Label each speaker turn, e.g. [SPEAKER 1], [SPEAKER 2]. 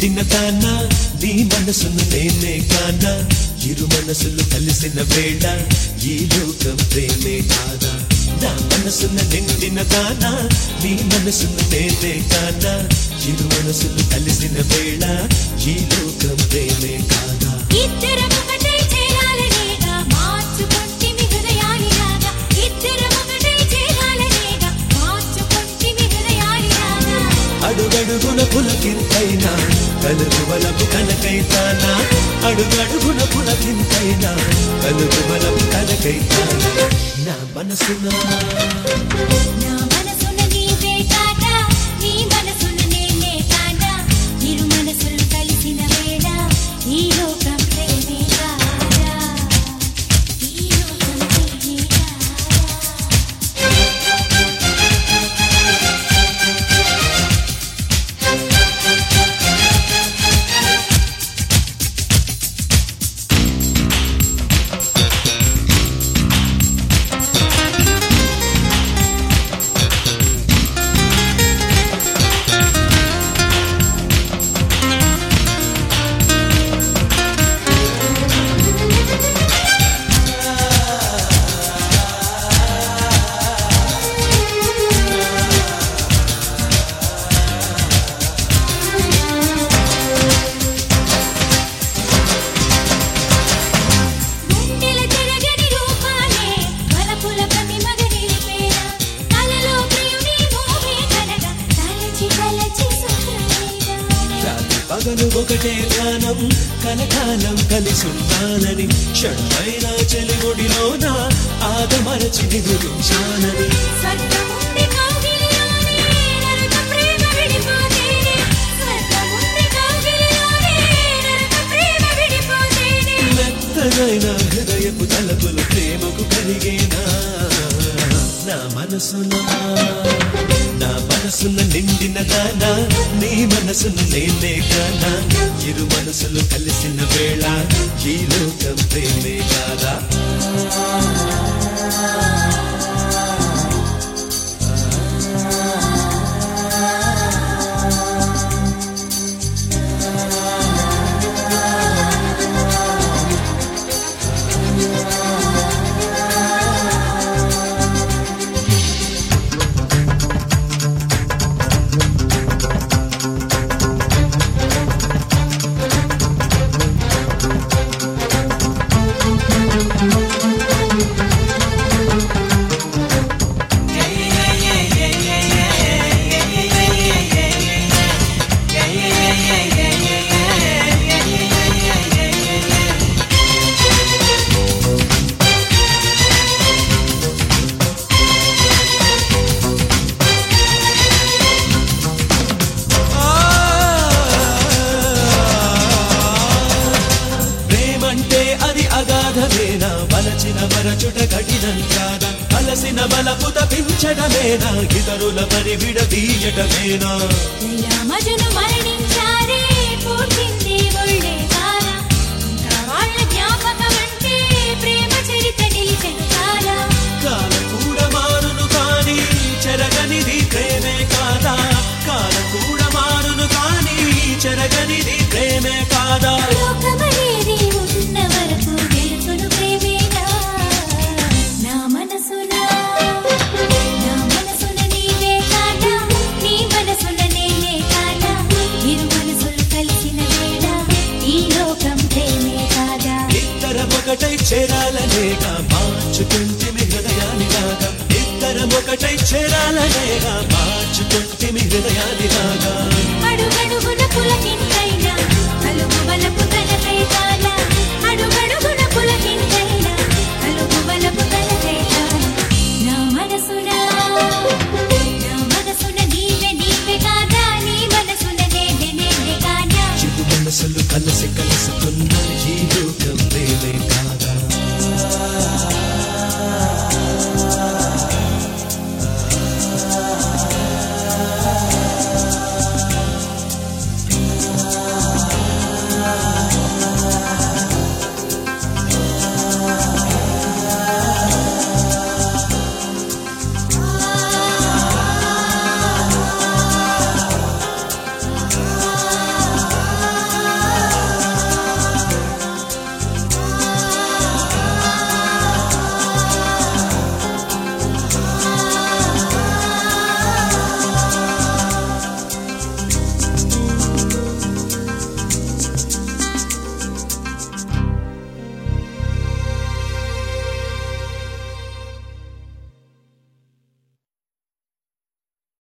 [SPEAKER 1] నిండిన దానా నీ మనసును నేనే కానా ఇరు మనసులు కలిసిన వేళ ఈ లోకం ప్రేమే కాదా నా మనసున నిండిన దానా నీ మనసును నేనే కానా ఇరు మనసులు కలిసిన వేళ ఈ లోకం ప్రేమే కాదా
[SPEAKER 2] ఇద్దరం ఒకటే చేరాలనేగా మార్చుకొంటిమి హృదయాలిలాగా ఇద్దరం ఒకటే చేరాలనేగా మార్చుకొంటిమి హృదయాలిలాగా
[SPEAKER 1] అడుగడుగున పులకింతైనా కలుగు వలపు కనకైతానా అడుగడుగున పులకింతైనా కలుగు వలపు కనకైతానా నా మనసునా
[SPEAKER 2] నా మనసున నీవే కాదా నీ మనసున నేనే కాదా ఇరు మనసులు కలిసిన వేళ ఈ లోకం ప్రేమే కాదా ఈ లోకం ప్రేమే కాదా గుండెల తిరగని రూపాలే వలపుల ప్రతిమగ నిలిపేనా కలలో ప్రియుని మోహే కనగా తలచి తలచి సుఖమేగా
[SPEAKER 1] రాత్రి పగలు ఒకటే ధ్యానం కలకాలం కలిసుండాలని క్షణమైన చెలిముడిలోన ఆదమరచి నిగురించాలని
[SPEAKER 2] స్వర్గముంది కౌగిలిలోనే నరక ప్రేమ విడిపోతేనే స్వర్గముంది కౌగిలిలోనే నరక ప్రేమ విడిపోతేనే
[SPEAKER 1] మెత్తనైన హృదయపు తలపులు ప్రేమకు కలిగేనా నా మనసునా నా మనసున నిండిన దానా నీ మనసును నేనే కానా ఇరు మనసులు కలిసిన వేళ ఈ లోకం ప్రేమే కాదా ప్రేమంటే అది అగాధమేనా వలచిన వరచుట కఠినం కాదా అలసిన బలపు తపించడమేనా ఇతరుల పరి విడదీయటమేనా
[SPEAKER 2] లైలా మజను మరణించారే పూర్తింది ఒళ్ళే కారా ఇంకా వాళ్ళ జ్ఞాపకం అంటే ప్రేమ చరిత నిలిచెను కారా
[SPEAKER 1] కాలం కూడా మారును కానీ చెరగనిది ప్రేమే కాదా కాలం కూడా మారును కానీ చెరగనిది ప్రేమే కాదా
[SPEAKER 2] లోకమనేది ఉన్న వరకు గెలుచును ప్రేమేనా నా మనసున నా మనసున నీవే కాదా నీ మనసున నేనే కాదా ఇరు మనసులు కలిసిన వేళ ఈ లోకం ప్రేమే కాదా
[SPEAKER 1] ఇద్దరం ఒకటై చేరాలనేగా మార్చుకుంటిమి హృదయానిలాగా ఇద్దరం ఒకటై చేరాలనేగా మార్చుకుంటిమి హృదయానిలాగా
[SPEAKER 2] అడుగడుగున పులకి